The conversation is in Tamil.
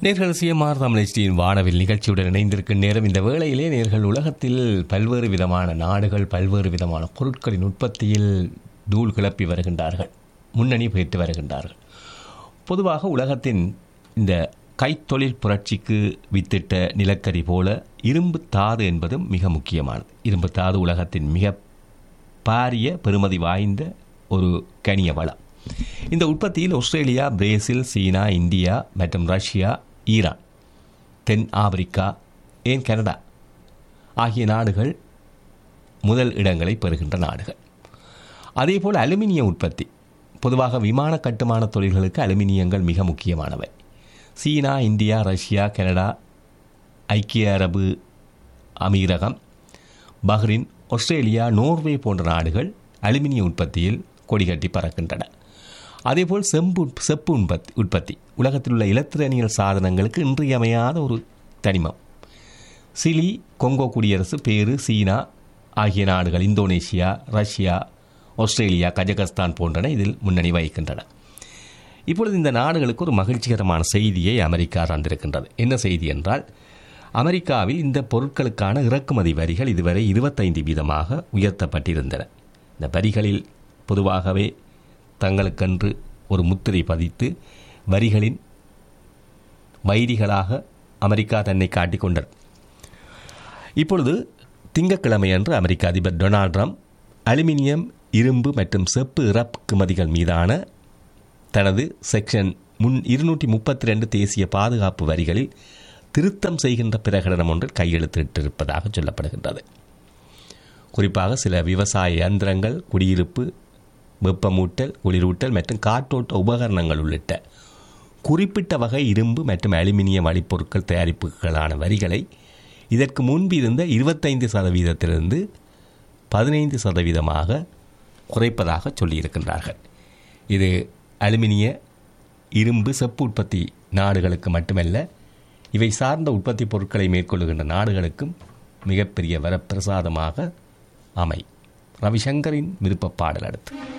நேர்கள் சிஎம்ஆர் தமிழ்ச்சியின் வானவில் நிகழ்ச்சியுடன் இணைந்திருக்கும் நேரம் இந்த வேளையிலே நேர்கள் உலகத்தில் பல்வேறு விதமான நாடுகள் பல்வேறு விதமான பொருட்களின் உற்பத்தியில் தூள் கிளப்பி வருகின்றார்கள் முன்னணி பெற்று வருகின்றார்கள் பொதுவாக உலகத்தின் இந்த கைத்தொழில் புரட்சிக்கு வித்திட்ட நிலக்கரி போல இரும்பு தாது என்பதும் மிக முக்கியமானது இரும்பு தாது உலகத்தின் மிக பாரிய பெருமதி வாய்ந்த ஒரு கனிய வளம் இந்த உற்பத்தியில் ஆஸ்திரேலியா பிரேசில் சீனா இந்தியா மற்றும் ரஷ்யா ஈரான் தென் ஆப்பிரிக்கா ஏன் கனடா ஆகிய நாடுகள் முதல் இடங்களை பெறுகின்ற நாடுகள் அதேபோல் அலுமினிய உற்பத்தி பொதுவாக விமான கட்டுமான தொழில்களுக்கு அலுமினியங்கள் மிக முக்கியமானவை சீனா இந்தியா ரஷ்யா கனடா ஐக்கிய அரபு அமீரகம் பஹ்ரின் ஆஸ்திரேலியா நோர்வே போன்ற நாடுகள் அலுமினிய உற்பத்தியில் கொடிகட்டி பறக்கின்றன அதேபோல் செம்பு செப்பு உற்பத்தி உற்பத்தி உலகத்தில் உள்ள இலத்திரனியல் சாதனங்களுக்கு இன்றியமையாத ஒரு தனிமம் சிலி கொங்கோ குடியரசு பேரு சீனா ஆகிய நாடுகள் இந்தோனேஷியா ரஷ்யா ஆஸ்திரேலியா கஜகஸ்தான் போன்றன இதில் முன்னணி வகிக்கின்றன இப்பொழுது இந்த நாடுகளுக்கு ஒரு மகிழ்ச்சிகரமான செய்தியை அமெரிக்கா தந்திருக்கின்றது என்ன செய்தி என்றால் அமெரிக்காவில் இந்த பொருட்களுக்கான இறக்குமதி வரிகள் இதுவரை இருபத்தைந்து வீதமாக உயர்த்தப்பட்டிருந்தன இந்த வரிகளில் பொதுவாகவே தங்களுக்கென்று ஒரு முத்திரை பதித்து வரிகளின் வைரிகளாக அமெரிக்கா தன்னை காட்டிக்கொண்டது இப்பொழுது திங்கட்கிழமை அன்று அமெரிக்க அதிபர் டொனால்ட் ட்ரம்ப் அலுமினியம் இரும்பு மற்றும் செப்பு இறக்குமதிகள் மீதான தனது செக்ஷன் முன் இருநூற்றி முப்பத்தி ரெண்டு தேசிய பாதுகாப்பு வரிகளில் திருத்தம் செய்கின்ற பிரகடனம் ஒன்றில் கையெழுத்திட்டிருப்பதாக சொல்லப்படுகின்றது குறிப்பாக சில விவசாய இயந்திரங்கள் குடியிருப்பு வெப்பமூட்டல் குளிரூட்டல் மற்றும் காற்றோட்ட உபகரணங்கள் உள்ளிட்ட குறிப்பிட்ட வகை இரும்பு மற்றும் அலுமினியம் வழிப்பொருட்கள் தயாரிப்புகளான வரிகளை இதற்கு முன்பு இருந்த இருபத்தைந்து சதவீதத்திலிருந்து பதினைந்து சதவீதமாக குறைப்பதாக சொல்லியிருக்கின்றார்கள் இது அலுமினிய இரும்பு செப்பு உற்பத்தி நாடுகளுக்கு மட்டுமல்ல இவை சார்ந்த உற்பத்தி பொருட்களை மேற்கொள்ளுகின்ற நாடுகளுக்கும் மிகப்பெரிய வரப்பிரசாதமாக அமை ரவிசங்கரின் விருப்ப பாடல் அடுத்து